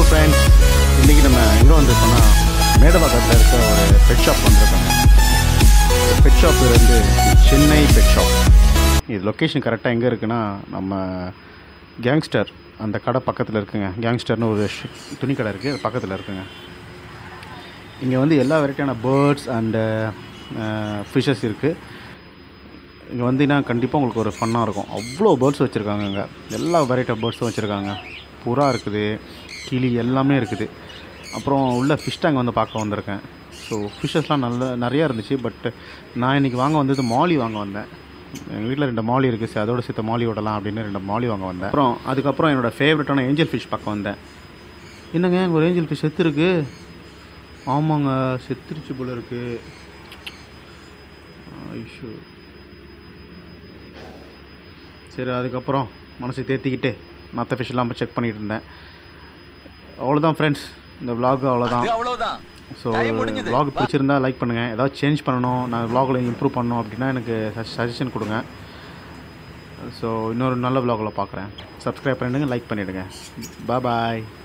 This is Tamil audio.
ஃப்ரெண்ட்ஸ் இன்றைக்கி நம்ம எங்கே வந்திருக்கோம்னா மேடவாக்கத்தில் இருக்க ஒரு பெட் ஷாப் வந்திருக்கோங்க பெட் ஷாப் வந்து சென்னை பெட் ஷாப் இது லொக்கேஷன் கரெக்டாக எங்கே இருக்குன்னா நம்ம கேங்ஸ்டர் அந்த கடை பக்கத்தில் இருக்குங்க கேங்ஸ்டர்னு ஒரு ஷ்- துணி கடை இருக்குது அது பக்கத்தில் இருக்குங்க இங்கே வந்து எல்லா வெரைட்டியான பேர்ட்ஸ் அண்டு ஃபிஷ்ஷஸ் இருக்குது இங்கே வந்தீங்கன்னா கண்டிப்பாக உங்களுக்கு ஒரு ஃபன்னாக இருக்கும் அவ்வளோ பேர்ட்ஸ் வச்சுருக்காங்க இங்கே எல்லா வெரைட்டி ஆஃப் பேர்ட்ஸும் வச்சுருக்காங்க புறா இருக்குது கிளி எல்லாமே இருக்குது அப்புறம் உள்ள ஃபிஷ் டேங்க் வந்து பார்க்க வந்திருக்கேன் ஸோ ஃபிஷ்ஷஸ்லாம் நல்ல நிறையா இருந்துச்சு பட் நான் இன்றைக்கி வாங்க வந்தது மாலி வாங்க வந்தேன் எங்கள் வீட்டில் ரெண்டு மாலி இருக்குது சரி அதோட சேர்த்து மாலி விடலாம் அப்படின்னு ரெண்டு மாலி வாங்க வந்தேன் அப்புறம் அதுக்கப்புறம் என்னோடய ஃபேவரட்டான ஏஞ்சல் ஃபிஷ் பார்க்க வந்தேன் என்னங்க அங்கே ஒரு ஏஞ்சல் ஃபிஷ் செத்து இருக்கு ஆமாங்க செத்துருச்சு போல இருக்குது ஐஷோ சரி அதுக்கப்புறம் மனசை தேத்திக்கிட்டு மற்ற ஃபிஷ்லாம் போய் செக் பண்ணிட்டு இருந்தேன் அவ்வளோதான் ஃப்ரெண்ட்ஸ் இந்த vlog அவ்வளோதான் அவ்வளவுதான் ஸோ vlog பிடிச்சிருந்தா லைக் பண்ணுங்கள் ஏதாவது சேஞ்ச் பண்ணணும் நான் vlogல இம்ப்ரூவ் பண்ணணும் அப்படின்னா எனக்கு சஜஷன் கொடுங்க ஸோ இன்னொரு நல்ல vlogல பார்க்குறேன் சப்ஸ்கிரைப் பண்ணிடுங்க லைக் பண்ணிவிடுங்க பாய்